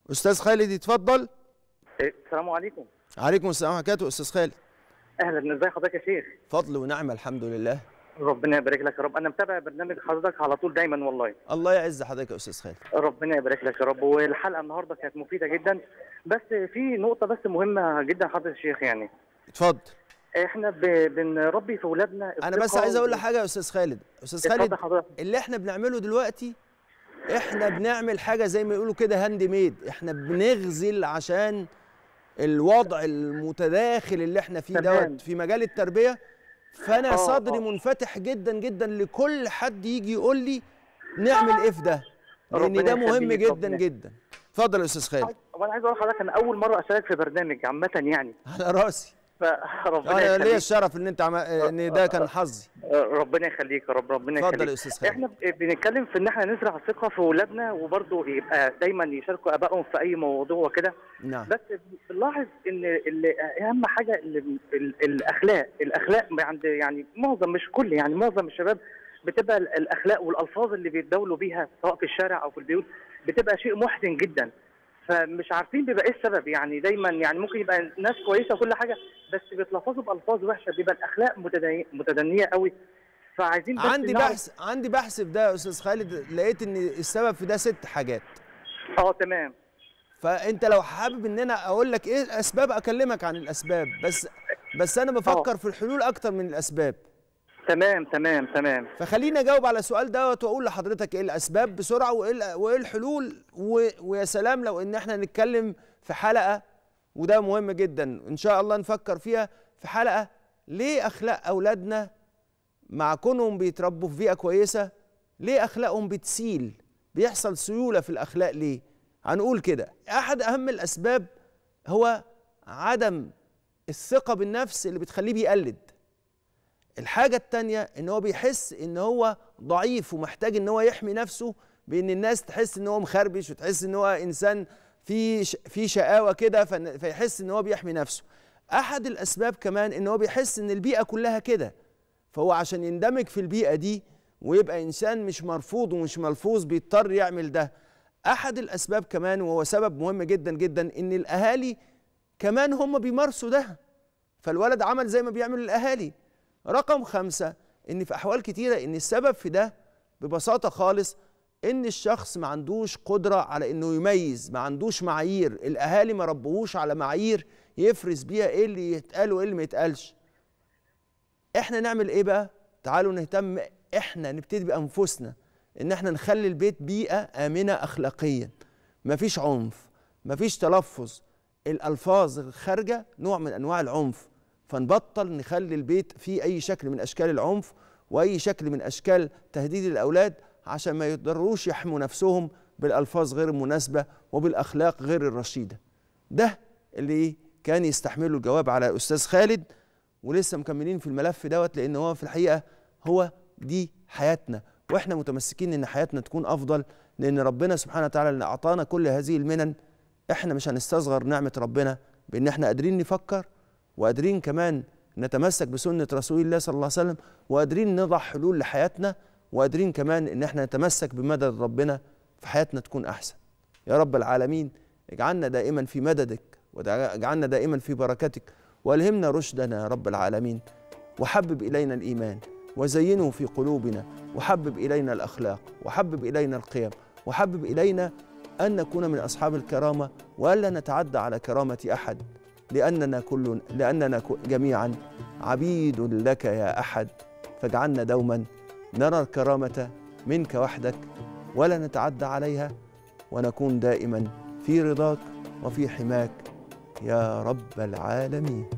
استاذ خالد يتفضل إيه، السلام عليكم عليكم السلام ورحمه الله وبركاته استاذ خالد اهلا ازي حضرتك يا شيخ فضل ونعمه الحمد لله ربنا يبارك لك يا رب انا متابع برنامج حضرتك على طول دايما والله الله يعز حضرتك يا استاذ خالد ربنا يبارك لك يا رب والحلقه النهارده كانت مفيده جدا بس في نقطه بس مهمه جدا حضرتك الشيخ يعني اتفضل احنا ب... بنربي في اولادنا انا بس الثقة عايز اقول و- لحاجه يا استاذ خالد استاذ اتفضل خالد حضرتك اللي احنا بنعمله دلوقتي احنا بنعمل حاجه زي ما يقولوا كده هاند ميد احنا بنغزل عشان الوضع المتداخل اللي احنا فيه تمام. دوت في مجال التربيه فانا آه، صدري آه. منفتح جدا جدا لكل حد يجي يقول لي نعمل ايه في ده لان ربنا ده مهم يخليك، جدا ربنا- جدا اتفضل يا استاذ خالد وانا عايز اقول لحضرتك انا اول مره اشارك في برنامج عامه يعني على راسي فربنا انا ليا يخليك الشرف ان انت عم... ان ده كان حظي ربنا يخليك يا رب ربنا اتفضل يخليك يا استاذ خالد احنا ب- بنتكلم في ان احنا نزرع ثقه في اولادنا وبرضه يبقى دايما يشاركوا ابائهم في اي موضوع وكده نعم بس بنلاحظ ان ال- اهم حاجه ال- ال- الاخلاق الاخلاق عند يعني معظم مش كل يعني معظم الشباب بتبقى ال- الاخلاق والالفاظ اللي بيتداولوا بيها سواء في الشارع او في البيوت بتبقى شيء محزن جدا فمش عارفين بيبقى ايه السبب يعني دايما يعني ممكن يبقى ناس كويسه وكل حاجه بس بيتلفظوا بالفاظ وحشه بيبقى الاخلاق متدني- متدنيه قوي فعايزين بس عندي نعرف- بحث عندي بحث في ده يا استاذ خالد لقيت ان السبب في ده ست حاجات اه تمام فانت لو حابب ان انا اقول لك ايه الاسباب اكلمك عن الاسباب بس بس انا بفكر في الحلول اكتر من الاسباب تمام تمام تمام فخليني اجاوب على السؤال دوت واقول لحضرتك ايه الاسباب بسرعه وايه ال- وايه الحلول و- ويا سلام لو ان احنا نتكلم في حلقه وده مهم جدا ان شاء الله نفكر فيها في حلقه ليه اخلاق اولادنا مع كونهم بيتربوا في بيئه كويسه ليه اخلاقهم بتسيل بيحصل سيوله في الاخلاق ليه هنقول كده احد اهم الاسباب هو عدم الثقه بالنفس اللي بتخليه بيقلد الحاجة التانية ان هو بيحس ان هو ضعيف ومحتاج ان هو يحمي نفسه بان الناس تحس ان هو مخربش وتحس ان هو انسان في ش- في شقاوة كده فن- فيحس ان هو بيحمي نفسه احد الاسباب كمان ان هو بيحس ان البيئة كلها كده فهو عشان يندمج في البيئة دي ويبقى انسان مش مرفوض ومش ملفوظ بيضطر يعمل ده احد الاسباب كمان وهو سبب مهم جدا جدا ان الاهالي كمان هم بيمارسوا ده فالولد عمل زي ما بيعمل الاهالي رقم خمسة إن في أحوال كتيرة إن السبب في ده ببساطة خالص إن الشخص ما عندوش قدرة على إنه يميز ما عندوش معايير الأهالي ما ربوهوش على معايير يفرز بيها إيه اللي يتقال وإيه اللي ما يتقالش إحنا نعمل إيه بقى؟ تعالوا نهتم إحنا نبتدي بأنفسنا إن إحنا نخلي البيت بيئة آمنة أخلاقيا مفيش عنف مفيش تلفظ الألفاظ الخارجة نوع من أنواع العنف فنبطل نخلي البيت فيه اي شكل من اشكال العنف واي شكل من اشكال تهديد الاولاد عشان ما يقدروش يحموا نفسهم بالالفاظ غير المناسبه وبالاخلاق غير الرشيده ده اللي كان يستحمله الجواب على استاذ خالد ولسه مكملين في الملف دوت لان هو في الحقيقه هو دي حياتنا واحنا متمسكين ان حياتنا تكون افضل لان ربنا سبحانه وتعالى اللي اعطانا كل هذه المنن احنا مش هنستصغر نعمه ربنا بان احنا قادرين نفكر وقادرين كمان نتمسك بسنة رسول الله صلى الله عليه وسلم وقادرين نضع حلول لحياتنا وقادرين كمان ان احنا نتمسك بمدد ربنا في حياتنا تكون احسن يا رب العالمين اجعلنا دائما في مددك واجعلنا دائما في بركتك والهمنا رشدنا يا رب العالمين وحبب الينا الايمان وزينه في قلوبنا وحبب الينا الاخلاق وحبب الينا القيم وحبب الينا ان نكون من اصحاب الكرامه والا نتعدى على كرامه احد لأننا كل لأننا ك- جميعا عبيد لك يا أحد فاجعلنا دوما نرى الكرامة منك وحدك ولا نتعدى عليها ونكون دائما في رضاك وفي حماك يا رب العالمين